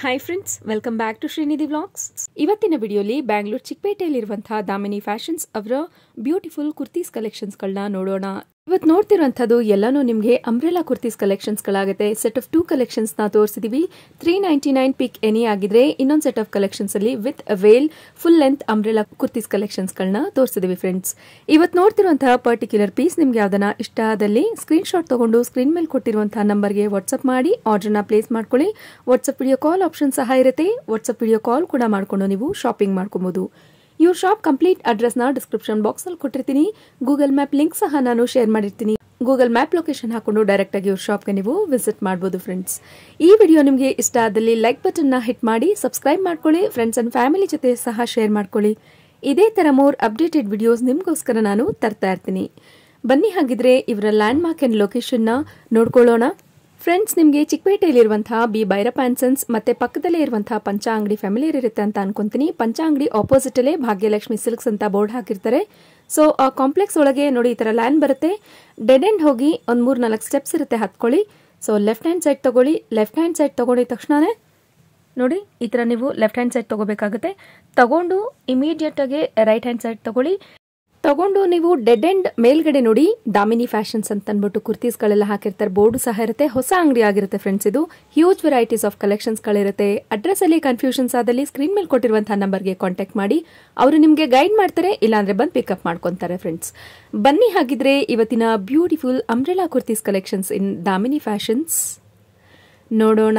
hi friends welcome back to Srinidhi vlogs ಇವತ್ತಿನ ವಿಡಿಯೋಲಿ ಬ್ಯಾಂಗ್ಳೂರ್ ಚಿಕ್ಕಪೇಟೆಯಲ್ಲಿರುವಂತಹ ದಾಮಿನಿ ಫ್ಯಾಷನ್ಸ್ ಅವರ ಬ್ಯೂಟಿಫುಲ್ ಕುರ್ತೀಸ್ ಕಲೆಕ್ಷನ್ಸ್ಗಳನ್ನ ನೋಡೋಣ ಇವತ್ತು ನೋಡ್ತಿರುವಂಥದ್ದು ಎಲ್ಲಾನು ನಿಮಗೆ ಅಂಬ್ರೆಲಾ ಕುರ್ತೀಸ್ ಕಲೆಕ್ಷನ್ಸ್ಗಳಾಗುತ್ತೆ ಸೆಟ್ ಆಫ್ ಟೂ ಕಲೆಕ್ಷನ್ಸ್ನ ತೋರಿಸಿದೀವಿ three ninety nine pick any ಆಗಿದ್ರೆ ಇನ್ನೊಂದು ಸೆಟ್ ಆಫ್ ಕಲೆಕ್ಷನ್ಸ್ ಅಲ್ಲಿ with veil full length umbrella kurtis ಕಲೆಕ್ಷನ್ಸ್ಗಳನ್ನ ತೋರಿಸಿದೀವಿ ಫ್ರೆಂಡ್ಸ್ ಇವತ್ತು ನೋಡ್ತಿರುವಂತಹ ಪರ್ಟಿಕ್ಯುಲರ್ ಪೀಸ್ ನಿಮ್ಗೆ ಯಾವ್ದನ್ನ ಇಷ್ಟ ಆದಲ್ಲಿ ಸ್ಕ್ರೀನ್ ಶಾಟ್ ತಗೊಂಡು ಸ್ಕ್ರೀನ್ ಮೇಲೆ ಕೊಟ್ಟಿರುವಂತಹ ನಂಬರ್ಗೆ ವಾಟ್ಸ್ಆಪ್ ಮಾಡಿ ಆರ್ಡರ್ನ ಪ್ಲೇಸ್ ಮಾಡ್ಕೊಳ್ಳಿ ವಾಟ್ಸ್ಆಪ್ ವಿಡಿಯೋ ಕಾಲ್ ಆಪ್ಷನ್ ಸಹ ಇರುತ್ತೆ ವಾಟ್ಸ್ಆಪ್ ವಿಡಿಯೋ ಕಾಲ್ ಕೂಡ ಮಾಡ್ಕೊಂಡು ನೀವು ಶಾಪಿಂಗ್ ಮಾಡ್ಕೊಬಹುದು ಇವ್ರ ಶಾಪ್ ಕಂಪ್ಲೀಟ್ ಅಡ್ರೆಸ್ನ ಡಿಸ್ಕ್ರಿಪ್ಷನ್ ಬಾಕ್ಸಲ್ಲಿ ಕೊಟ್ಟಿರ್ತೀನಿ ಗೂಗಲ್ ಮ್ಯಾಪ್ ಲಿಂಕ್ ಸಹ ನಾನು ಶೇರ್ ಮಾಡಿರ್ತೀನಿ ಗೂಗಲ್ ಮ್ಯಾಪ್ ಲೊಕೇಶನ್ ಹಾಕೊಂಡು ಡೈರೆಕ್ಟ್ ಆಗಿ ಇವ್ರ ಶಾಪ್ಗೆ ನೀವು ವಿಸಿಟ್ ಮಾಡಬಹುದು ಫ್ರೆಂಡ್ಸ್ ಈ ವಿಡಿಯೋ ನಿಮಗೆ ಇಷ್ಟ ಆದಲ್ಲಿ ಲೈಕ್ ಬಟನ್ನ ಹಿಟ್ ಮಾಡಿ ಸಬ್ಸ್ಕ್ರೈಬ್ ಮಾಡ್ಕೊಳ್ಳಿ ಫ್ರೆಂಡ್ಸ್ ಅಂಡ್ ಫ್ಯಾಮಿಲಿ ಜೊತೆ ಸಹ ಶೇರ್ ಮಾಡ್ಕೊಳ್ಳಿ ಇದೇ ತರ ಮೋರ್ ಅಪ್ಡೇಟೆಡ್ ವಿಡಿಯೋಸ್ ನಿಮಗೋಸ್ಕರ ನಾನು ತರ್ತಾ ಇರ್ತೀನಿ ಬನ್ನಿ ಹಾಗಿದ್ರೆ ಇವರ ಲ್ಯಾಂಡ್ ಮಾರ್ಕ್ ಅಂಡ್ ಲೊಕೇಶನ್ನ ನೋಡ್ಕೊಳ್ಳೋಣ ಫ್ರೆಂಡ್ಸ್ ನಿಮಗೆ ಚಿಕ್ಕಪೇಟೆಯಲ್ಲಿರುವಂತಹ ಬಿ ಭೈರಪ್ಪ ಆ್ಯಂಡ್ ಸನ್ಸ್ ಮತ್ತೆ ಪಕ್ಕದಲ್ಲೇ ಇರುವಂತಹ ಪಂಚ ಅಂಗಡಿ ಫ್ಯಾಮಿಲಿಯರ್ ಇರುತ್ತೆ ಅಂತ ಅನ್ಕೊಂತೀನಿ ಪಂಚ ಅಂಗಡಿ ಆಪೋಸಿಟ್ ಅಲ್ಲೇ ಭಾಗ್ಯಲಕ್ಷ್ಮಿ ಸಿಲ್ಕ್ಸ್ ಅಂತ ಬೋರ್ಡ್ ಹಾಕಿರ್ತಾರೆ ಸೊ ಆ ಕಾಂಪ್ಲೆಕ್ಸ್ ಒಳಗೆ ನೋಡಿ ಈ ತರ ಲ್ಯಾಂಡ್ ಬರುತ್ತೆ ಡೆಡ್ ಎಂಡ್ ಹೋಗಿ ಒಂದ್ ಮೂರ್ ನಾಲ್ಕು ಸ್ಟೆಪ್ಸ್ ಇರುತ್ತೆ ಹತ್ಕೊಳ್ಳಿ ಸೊ ಲೆಫ್ಟ್ ಹ್ಯಾಂಡ್ ಸೈಡ್ ತಗೊಳ್ಳಿ ಲೆಫ್ಟ್ ಹ್ಯಾಂಡ್ ಸೈಡ್ ತಗೊಂಡಿದ ತಕ್ಷಣನೇ ನೋಡಿ ಈ ತರ ನೀವು ಲೆಫ್ಟ್ ಹ್ಯಾಂಡ್ ಸೈಡ್ ತಗೋಬೇಕಾಗುತ್ತೆ ತಗೊಂಡು ಇಮಿಡಿಯೇಟ್ ಆಗಿ ರೈಟ್ ಹ್ಯಾಂಡ್ ಸೈಡ್ ತಗೊಳ್ಳಿ ತಗೊಂಡು ನೀವು ಡೆಡ್ ಎಂಡ್ ಮೇಲ್ಗಡೆ ನೋಡಿ ದಾಮಿನಿ ಫ್ಯಾಷನ್ಸ್ ಅಂತ ಅಂದ್ಬಿಟ್ಟು ಕುರ್ತೀಸ್ಗಳೆಲ್ಲ ಹಾಕಿರ್ತಾರೆ ಬೋರ್ಡು ಸಹ ಇರುತ್ತೆ ಹೊಸ ಅಂಗಡಿ ಆಗಿರುತ್ತೆ ಫ್ರೆಂಡ್ಸ್ ಇದು ಹ್ಯೂಜ್ ವೆರೈಟೀಸ್ ಆಫ್ ಕಲೆಕ್ಷನ್ಸ್ಗಳಿರುತ್ತೆ ಅಡ್ರೆಸ್ ಅಲ್ಲಿ ಕನ್ಫ್ಯೂಷನ್ಸ್ ಆದಲ್ಲಿ ಸ್ಕ್ರೀನ್ ಮೇಲೆ ಕೊಟ್ಟಿರುವಂತಹ ನಂಬರ್ಗೆ ಕಾಂಟ್ಯಾಕ್ಟ್ ಮಾಡಿ ಅವರು ನಿಮಗೆ ಗೈಡ್ ಮಾಡ್ತಾರೆ ಇಲ್ಲಾಂದ್ರೆ ಬಂದು ಪಿಕಪ್ ಮಾಡ್ಕೊಂತಾರೆ ಫ್ರೆಂಡ್ಸ್ ಬನ್ನಿ ಹಾಗಿದ್ರೆ ಇವತ್ತಿನ beautiful umbrella kurtis collections in Damini fashions ನೋಡೋಣ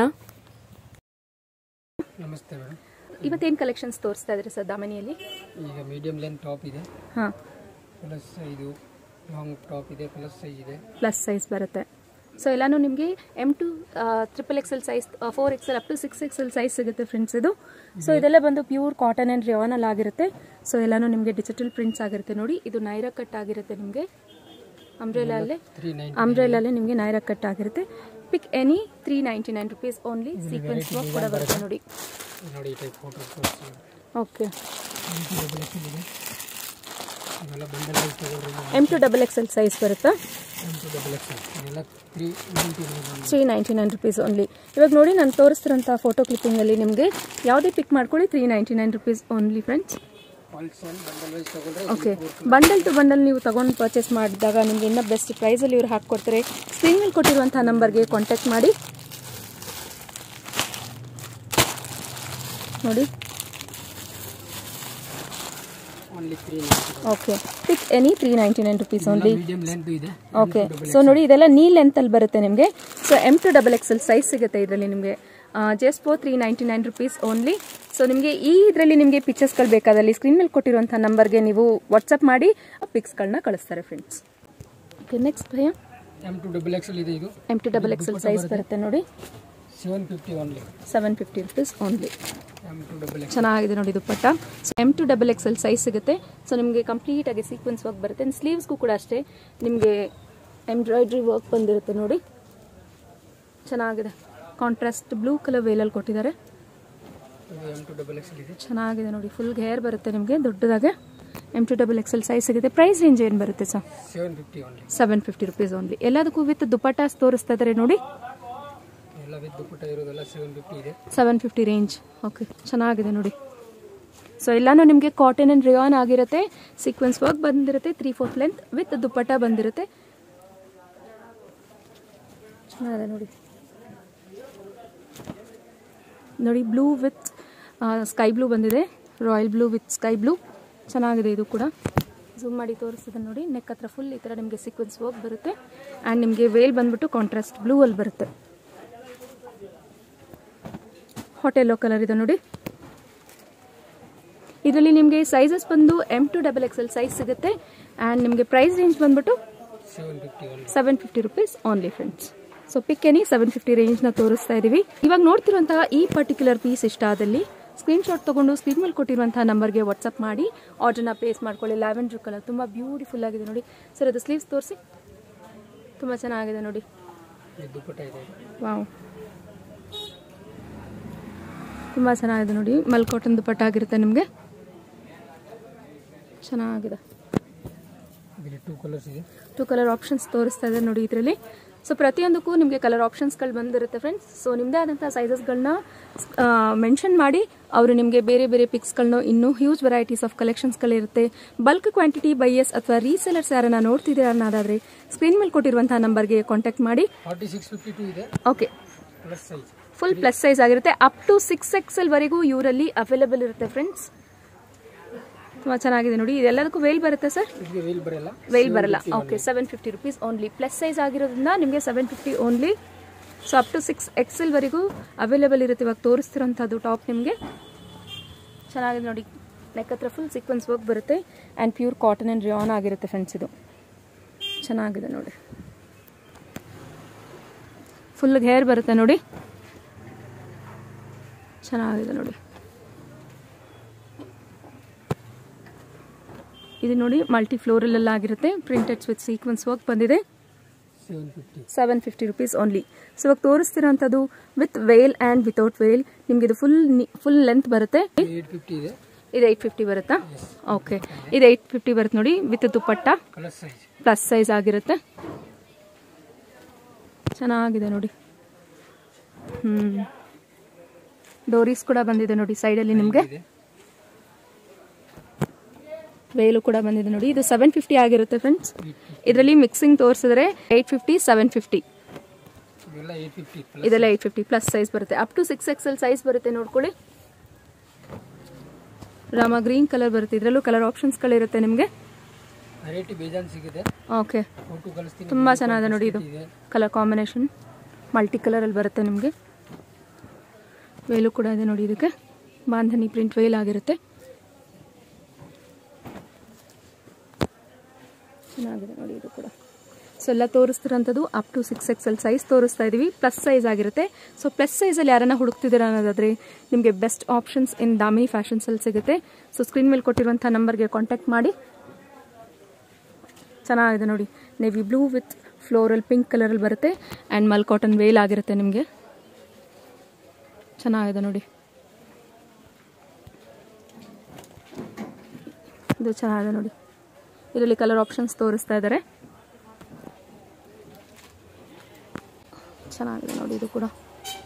ನಮಸ್ತೆ ಮೇಡಮ್ ಇವತ್ತೇನು ಕಲೆಕ್ಷನ್ಸ್ ತೋರಿಸ್ತಾ ಇದ್ರೆ ಸರ್ ದಾಮಿನಿಯಲ್ಲಿ ಈಗ ಮೀಡಿಯಂ ಲೆಂತ್ ಟಾಪ್ ಇದೆ ಹಾಂ ಪ್ಲಸ್ ಇದು ಲಾಂಗ್ ಟಾಪ್ ಇದೆ ಪ್ಲಸ್ ಸೈಜ್ ಇದೆ ಪ್ಲಸ್ ಸೈಜ್ ಬರುತ್ತೆ ಸೊ ಎಲ್ಲಾನು ನಿಮಗೆ M to triple XL size four XL up to six XL size ಸಿಗುತ್ತೆ ಫ್ರೆಂಡ್ಸ್ ಇದು ಸೊ ಇದೆಲ್ಲ ಬಂದು ಪ್ಯೂರ್ ಕಾಟನ್ ಆ್ಯಂಡ್ ರಿಯಾನಲ್ಲಿ ಆಗಿರುತ್ತೆ ಸೊ ಎಲ್ಲಾನು ನಿಮಗೆ ಡಿಜಿಟಲ್ ಪ್ರಿಂಟ್ಸ್ ಆಗಿರುತ್ತೆ ನೋಡಿ ಇದು ನೈರಾ ಕಟ್ ಆಗಿರುತ್ತೆ ನಿಮಗೆ ಅಂಬ್ರೆಲಲ್ಲೇ ತ್ರೀ ನೈನ್ ಅಂಬ್ರೆಲಲ್ಲೇ ನಿಮಗೆ ನೈರಾ ಕಟ್ ಆಗಿರುತ್ತೆ pick any three ninety nine rupees only sequence work ಕೂಡ ಬರುತ್ತೆ ನೋಡಿ ನೋಡಿ ಈ ಟೈಪ್ ಫೋಟೋಸ್ ತೋರಿಸ್ತೀನಿ ಓಕೆ ಡಬಲ್ ಎಕ್ಸೆಲ್ ಇದೆ ಇವೆಲ್ಲ ಬಂಡಲ್ ವೈಸ್ ತಗೊಳ್ರಿ M to double XL size ಬರುತ್ತಾ ಎಂಟು ಡಬಲ್ ಎಕ್ಸೆಲ್ ಇದೆಲ್ಲ three ninety nine three ninety nine rupees only ಇವಾಗ ನೋಡಿ ನಾನು ತೋರಿಸ್ತಿರೋಂಥ ಫೋಟೋ ಕ್ಲಿಪ್ಪಿಂಗಲ್ಲಿ ನಿಮಗೆ ಯಾವುದೇ ಪಿಕ್ ಮಾಡ್ಕೊಳ್ಳಿ three ninety nine rupees only friends wholesale bundle wise ತಗೊಳ್ರೆ ಓಕೆ ಬಂಡಲ್ ಟು ಬಂಡಲ್ ನೀವು ತಗೊಂಡು ಪರ್ಚೇಸ್ ಮಾಡಿದಾಗ ನಿಮಗೆ ಇನ್ನೂ ಬೆಸ್ಟ್ ಪ್ರೈಸಲ್ಲಿ ಇವ್ರು ಹಾಕ್ಕೊಡ್ತಾರೆ ಸ್ಕ್ರೀನ್ ಮೇಲೆ ಕೊಟ್ಟಿರುವಂಥ ನಂಬರ್ಗೆ ಕಾಂಟ್ಯಾಕ್ಟ್ ಮಾಡಿ ನೋಡಿ only three ninety okay pick any three ninety nine rupees only medium length ಇದೆ ಓಕೆ ಸೊ ನೋಡಿ ಇದೆಲ್ಲ ನೀ ಲೆಂತಲ್ಲಿ ಬರುತ್ತೆ ನಿಮಗೆ so M to double XL size ಸಿಗುತ್ತೆ ಇದರಲ್ಲಿ ನಿಮಗೆ just four three ninety nine rupees only so ನಿಮಗೆ ಈ ಇದರಲ್ಲಿ ನಿಮಗೆ ಪಿಕ್ಚರ್ಸ್ಗಳು ಬೇಕಾದಲ್ಲಿ ಸ್ಕ್ರೀನ್ ಮೇಲೆ ಕೊಟ್ಟಿರುವಂಥ ನಂಬರ್ಗೆ ನೀವು ವಾಟ್ಸಪ್ ಮಾಡಿ ಪಿಕ್ಸ್ಗಳನ್ನ ಕಳಿಸ್ತಾರೆ ಫ್ರೆಂಡ್ಸ್ ಓಕೆ ನೆಕ್ಸ್ಟ್ ಭಯ ಎಮ್ ಟು ಡಬಲ್ ಎಕ್ಸೆಲ್ ಇದೆ ಇದು M to double XL size ಬರುತ್ತೆ ನೋಡಿ seven fifty only seven fifty rupees only M to double X ಚೆನ್ನಾಗಿದೆ ನೋಡಿ ದುಪ್ಪಟ್ಟ so M to double XL size ಸಿಗುತ್ತೆ ಸೊ ನಿಮಗೆ ಕಂಪ್ಲೀಟ್ ಆಗಿ ಸೀಕ್ವೆನ್ಸ್ ವರ್ಕ್ ಬರುತ್ತೆ ಸ್ಲೀವ್ಸ್ಗೂ ಕೂಡ ಅಷ್ಟೇ ನಿಮಗೆ ಎಂಬ್ರಾಯ್ಡ್ರಿ ವರ್ಕ್ ಬಂದಿರುತ್ತೆ ನೋಡಿ ಚೆನ್ನಾಗಿದೆ ಕಾಂಟ್ರಾಸ್ಟ್ ಬ್ಲೂ ಕಲರ್ ವೇಲಲ್ಲಿ ಕೊಟ್ಟಿದ್ದಾರೆ ಇದು ಎಮ್ ಟು ಡಬಲ್ ಎಕ್ಸೆಲ್ ಇದೆ ಚೆನ್ನಾಗಿದೆ ನೋಡಿ ಫುಲ್ ಹೇರ್ ಬರುತ್ತೆ ನಿಮಗೆ ದೊಡ್ಡದಾಗೆ M to double XL size ಸಿಗುತ್ತೆ ಪ್ರೈಸ್ ರೇಂಜ್ ಏನು ಬರುತ್ತೆ sir seven fifty only seven fifty rupees only ಎಲ್ಲದಕ್ಕೂ ವಿತ್ ದುಪ್ಪಟ್ಟಾಸ್ ತೋರಿಸ್ತಾ ಇದ್ದಾರೆ ನೋಡಿ ಎಲ್ಲ ವಿತ್ ದುಪ್ಪಟ್ಟ ಇರೋದೆಲ್ಲ ಸೆವೆನ್ ಫಿಫ್ಟಿ ಇದೆ ಸೆವೆನ್ ಫಿಫ್ಟಿ ರೇಂಜ್ ಓಕೆ ಚೆನ್ನಾಗಿದೆ ನೋಡಿ ಸೊ ಎಲ್ಲಾನು ನಿಮಗೆ ಕಾಟನ್ ಆ್ಯಂಡ್ ರಿಯಾನ್ ಆಗಿರುತ್ತೆ ಸೀಕ್ವೆನ್ಸ್ ವರ್ಕ್ ಬಂದಿರುತ್ತೆ three fourth length with dupatta ಬಂದಿರುತ್ತೆ ಚೆನ್ನಾಗಿದೆ ನೋಡಿ ನೋಡಿ ಬ್ಲೂ ವಿತ್ ಸ್ಕೈ ಬ್ಲೂ ಬಂದಿದೆ royal blue with sky blue ಚೆನ್ನಾಗಿದೆ ಇದು ಕೂಡ ಝೂಮ್ ಮಾಡಿ ತೋರಿಸಿದೆ ನೋಡಿ ನೆಕ್ ಹತ್ರ ಫುಲ್ ಈ ಥರ ನಿಮಗೆ ಸೀಕ್ವೆನ್ಸ್ ವರ್ಕ್ ಬರುತ್ತೆ ಆ್ಯಂಡ್ ನಿಮಗೆ ವೇಲ್ ಬಂದ್ಬಿಟ್ಟು ಕಾಂಟ್ರಾಸ್ಟ್ ಬ್ಲೂ ಅಲ್ಲಿ ಬರುತ್ತೆ ಹಾಟ್ ಎಲ್ಲೋ ಕಲರ್ ಇದೆ ನೋಡಿ ಇದರಲ್ಲಿ ನಿಮಗೆ ಸೈಜಸ್ ಬಂದು M to double XL size ಸಿಗುತ್ತೆ ಆ್ಯಂಡ್ ನಿಮಗೆ ಪ್ರೈಸ್ ರೇಂಜ್ ಬಂದ್ಬಿಟ್ಟು seven fifty only seven fifty rupees only friends so pick any seven fifty ರೇಂಜ್ನ ತೋರಿಸ್ತಾ ಇದ್ದೀವಿ ಇವಾಗ ನೋಡ್ತಿರುವಂತಹ ಈ ಪರ್ಟಿಕ್ಯುಲರ್ ಪೀಸ್ ಇಷ್ಟ ಆದಲ್ಲಿ ಸ್ಕ್ರೀನ್ ಶಾಟ್ ತಗೊಂಡು ಸ್ಕ್ರೀನ್ ಮೇಲೆ ಕೊಟ್ಟಿರುವಂತಹ ನಂಬರ್ಗೆ ವಾಟ್ಸಪ್ ಮಾಡಿ ಆರ್ಡರ್ನ ಪ್ಲೇಸ್ ಮಾಡ್ಕೊಳ್ಳಿ ಲ್ಯಾವೆಂಡ್ರ್ ಕಲರ್ ತುಂಬ ಬ್ಯೂಟಿಫುಲ್ ಆಗಿದೆ ನೋಡಿ ಸರ್ ಅದು ಸ್ಲೀವ್ಸ್ ತೋರಿಸಿ ತುಂಬ ಚೆನ್ನಾಗಿದೆ ನೋಡಿ ಇದು ದುಪ್ಪಟ್ಟ ಇದೆ ವಾವ್ ತುಂಬ ಚೆನ್ನಾಗಿದೆ ನೋಡಿ ಮಲ್ ಕಾಟನ್ ದುಪ್ಪಟ್ಟ ಆಗಿರುತ್ತೆ ನಿಮಗೆ ಚೆನ್ನಾಗಿದೆ ಇದರಲ್ಲಿ ಟೂ ಕಲರ್ಸ್ ಇದೆ ಟೂ ಕಲರ್ ಆಪ್ಷನ್ಸ್ ತೋರಿಸ್ತಾ ಇದೆ ನೋಡಿ ಇದರಲ್ಲಿ ಸೊ ಪ್ರತಿಯೊಂದಕ್ಕೂ ನಿಮಗೆ ಕಲರ್ ಆಪ್ಷನ್ಸ್ಗಳು ಬಂದಿರುತ್ತೆ ಫ್ರೆಂಡ್ಸ್ ಸೊ ನಿಮ್ಮದೇ ಆದಂಥ ಸೈಜಸ್ಗಳನ್ನ ಮೆನ್ಷನ್ ಮಾಡಿ ಅವರು ನಿಮಗೆ ಬೇರೆ ಬೇರೆ ಪಿಕ್ಸ್ಗಳನ್ನ ಇನ್ನೂ ಹ್ಯೂಜ್ ವೆರೈಟೀಸ್ ಆಫ್ ಕಲೆಕ್ಷನ್ಸ್ಗಳಿರುತ್ತೆ ಬಲ್ಕ್ ಕ್ವಾಂಟಿಟಿ ಬೈಯಸ್ ಅಥವಾ ರೀಸೆಲರ್ಸ್ ಯಾರನ್ನ ನೋಡ್ತಿದ್ದೀರಾ ಅನ್ನೋದಾದ್ರೆ ಸ್ಕ್ರೀನ್ ಮೇಲೆ ಕೊಟ್ಟಿರುವಂತಹ ನಂಬರ್ಗೆ ಕಾಂಟ್ಯಾಕ್ಟ್ ಮಾಡಿ ಫಾರ್ಟಿ ಸಿಕ್ಸ್ ಫಿಫ್ಟಿ ಟು ಇದೆ okay plus size full plus size ಆಗಿರುತ್ತೆ ಅಪ್ ಟು ಸಿಕ್ಸ್ ಎಕ್ಸೆಲ್ ವರೆಗೂ ಇವರಲ್ಲಿ ಅವೈಲೇಬಲ್ ಇರುತ್ತೆ ಫ್ರೆಂಡ್ಸ್ ತುಂಬ ಚೆನ್ನಾಗಿದೆ ನೋಡಿ ಇದೆಲ್ಲದಕ್ಕೂ ವೇಲ್ ಬರುತ್ತೆ ಸರ್ ಇದಕ್ಕೆ ವೇಲ್ ಬರಲ್ಲ ವೇಲ್ ಬರಲ್ಲ okay seven fifty rupees only plus size ಆಗಿರೋದ್ರಿಂದ ನಿಮಗೆ seven fifty only so up to six XL ವರೆಗೂ ಅವೈಲೇಬಲ್ ಇರುತ್ತೆ ಇವಾಗ ತೋರಿಸ್ತಿರೋಂಥದ್ದು ಟಾಪ್ ನಿಮಗೆ ಚೆನ್ನಾಗಿದೆ ನೋಡಿ ನೆಕ್ ಹತ್ರ ಫುಲ್ ಸೀಕ್ವೆನ್ಸ್ ವರ್ಕ್ ಬರುತ್ತೆ and pure cotton and rayon ಆಗಿರುತ್ತೆ ಫ್ರೆಂಡ್ಸ್ ಇದು ಚೆನ್ನಾಗಿದೆ ನೋಡಿ ಫುಲ್ ಹೇರ್ ಬರುತ್ತೆ ನೋಡಿ ಚೆನ್ನಾಗಿದೆ ನೋಡಿ ಇದು ನೋಡಿ ಮಲ್ಟಿ ಫ್ಲೋರಲ್ ಆಗಿರುತ್ತೆ ಪ್ರಿಂಟೆಡ್ಸ್ ವಿತ್ ಸೀಕ್ವೆನ್ಸ್ ವರ್ಕ್ ಬಂದಿದೆ seven fifty seven fifty rupees only so ಇವಾಗ ತೋರಿಸ್ತಿರೋಂಥದ್ದು with veil and without veil ನಿಮ್ಗೆ ಇದು ಫುಲ್ ಫುಲ್ ಲೆಂತ್ ಬರುತ್ತೆ ಏಟ್ ಫಿಫ್ಟಿ ಇದೆ ಇದು ಏಯ್ಟ್ ಫಿಫ್ಟಿ ಬರುತ್ತಾ ಓಕೆ ಇದು ಏಯ್ಟ್ ಫಿಫ್ಟಿ ಬರುತ್ತೆ ನೋಡಿ with dupatta colour size plus size ಆಗಿರುತ್ತೆ ಚೆನ್ನಾಗಿದೆ ನೋಡಿ ಹ್ಮ್ ಡೋರೀಸ್ ಕೂಡ ಬಂದಿದೆ ನೋಡಿ ಸೈಡಲ್ಲಿ ನಿಮಗೆ ಇದೆ ವೇಲು ಕೂಡ ಬಂದಿದೆ ನೋಡಿ ಇದು ಸೆವೆನ್ ಫಿಫ್ಟಿ ಆಗಿರುತ್ತೆ ಫ್ರೆಂಡ್ಸ್ ಇದರಲ್ಲಿ ಮಿಕ್ಸಿಂಗ್ ತೋರಿಸಿದ್ರೆ ಏಯ್ಟ್ ಫಿಫ್ಟಿ ಸೆವೆನ್ ಫಿಫ್ಟಿ ಇವೆಲ್ಲ ಏಟ್ ಫಿಫ್ಟಿ ಪ್ಲಸ್ ಇದೆಲ್ಲ ಏಯ್ಟ್ ಫಿಫ್ಟಿ ಪ್ಲಸ್ ಸೈಜ್ ಬರುತ್ತೆ up to six XL size ಬರುತ್ತೆ ನೋಡ್ಕೊಳ್ಳಿ ರಾಮ ಗ್ರೀನ್ ಕಲರ್ ಬರುತ್ತೆ ಇದರಲ್ಲೂ ಕಲರ್ ಆಪ್ಷನ್ಸ್ಗಳಿರುತ್ತೆ ನಿಮಗೆ ವೆರೈಟಿ ಬೇಜಾನ್ ಸಿಗುತ್ತೆ ಓಕೆ ಫೋಟೋ ಕಳಿಸ್ತೀನಿ ತುಂಬ ಚೆನ್ನಾಗಿದೆ ನೋಡಿ ಇದು ಇದೆ ಕಲರ್ ಕಾಂಬಿನೇಷನ್ ಮಲ್ಟಿ ಕಲರಲ್ಲಿ ಬರುತ್ತೆ ನಿಮಗೆ ವೇಲು ಕೂಡ ಇದೆ ನೋಡಿ ಇದಕ್ಕೆ ಬಾಂಧನಿ ಪ್ರಿಂಟ್ ವೇಲ್ ಆಗಿರುತ್ತೆ ಚೆನ್ನಾಗಿದೆ ನೋಡಿ ಇದು ಕೂಡ ಸೊ ಎಲ್ಲ ತೋರಿಸ್ತಿರೋಂಥದ್ದು up to six XL size ತೋರಿಸ್ತಾ ಇದ್ದೀವಿ ಪ್ಲಸ್ ಸೈಜ್ ಆಗಿರುತ್ತೆ ಸೊ ಪ್ಲಸ್ ಸೈಜಲ್ಲಿ ಯಾರನ್ನ ಹುಡುಕ್ತಿದ್ದೀರಾ ಅನ್ನೋದಾದರೆ ನಿಮಗೆ ಬೆಸ್ಟ್ ಆಪ್ಷನ್ಸ್ ಇನ್ ದಾಮಿನಿ ಫ್ಯಾಷನ್ಸಲ್ಲಿ ಸಿಗುತ್ತೆ ಸೊ ಸ್ಕ್ರೀನ್ ಮೇಲೆ ಕೊಟ್ಟಿರುವಂಥ ನಂಬರ್ಗೆ ಕಾಂಟ್ಯಾಕ್ಟ್ ಮಾಡಿ ಚೆನ್ನಾಗಿದೆ ನೋಡಿ navy blue with floral pink ಕಲರಲ್ಲಿ ಬರುತ್ತೆ ಆ್ಯಂಡ್ ಮಲ್ ಕಾಟನ್ ವೇಲ್ ಆಗಿರುತ್ತೆ ನಿಮಗೆ ಚೆನ್ನಾಗಿದೆ ನೋಡಿ ಇದು ಚೆನ್ನಾಗಿದೆ ನೋಡಿ ಇದರಲ್ಲಿ ಕಲರ್ ಆಪ್ಷನ್ಸ್ ತೋರಿಸ್ತಾ ಇದ್ದಾರೆ ಚೆನ್ನಾಗಿದೆ ನೋಡಿ ಇದು ಕೂಡ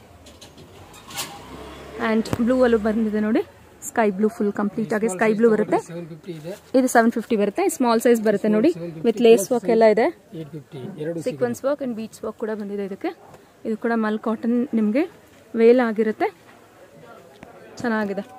ಆ್ಯಂಡ್ ಬ್ಲೂ ಅಲ್ಲೂ ಬಂದಿದೆ ನೋಡಿ ಸ್ಕೈ ಬ್ಲೂ ಫುಲ್ ಕಂಪ್ಲೀಟ್ ಆಗಿ ಸ್ಕೈ ಬ್ಲೂ ಬರುತ್ತೆ ಸೆವೆನ್ ಫಿಫ್ಟಿ ಇದೆ ಇದು ಸೆವೆನ್ ಫಿಫ್ಟಿ ಬರುತ್ತೆ ಸ್ಮಾಲ್ ಸೈಜ್ ಬರುತ್ತೆ ನೋಡಿ ವಿತ್ ಲೇಸ್ ವರ್ಕ್ ಎಲ್ಲ ಇದೆ ಏಟ್ ಫಿಫ್ಟಿ ಎರಡು sequence work and beach work ಕೂಡ ಬಂದಿದೆ ಇದಕ್ಕೆ ಇದು ಕೂಡ ಮಲ್ ಕಾಟನ್ ನಿಮಗೆ ವೇಲ್ ಆಗಿರುತ್ತೆ ಚೆನ್ನಾಗಿದೆ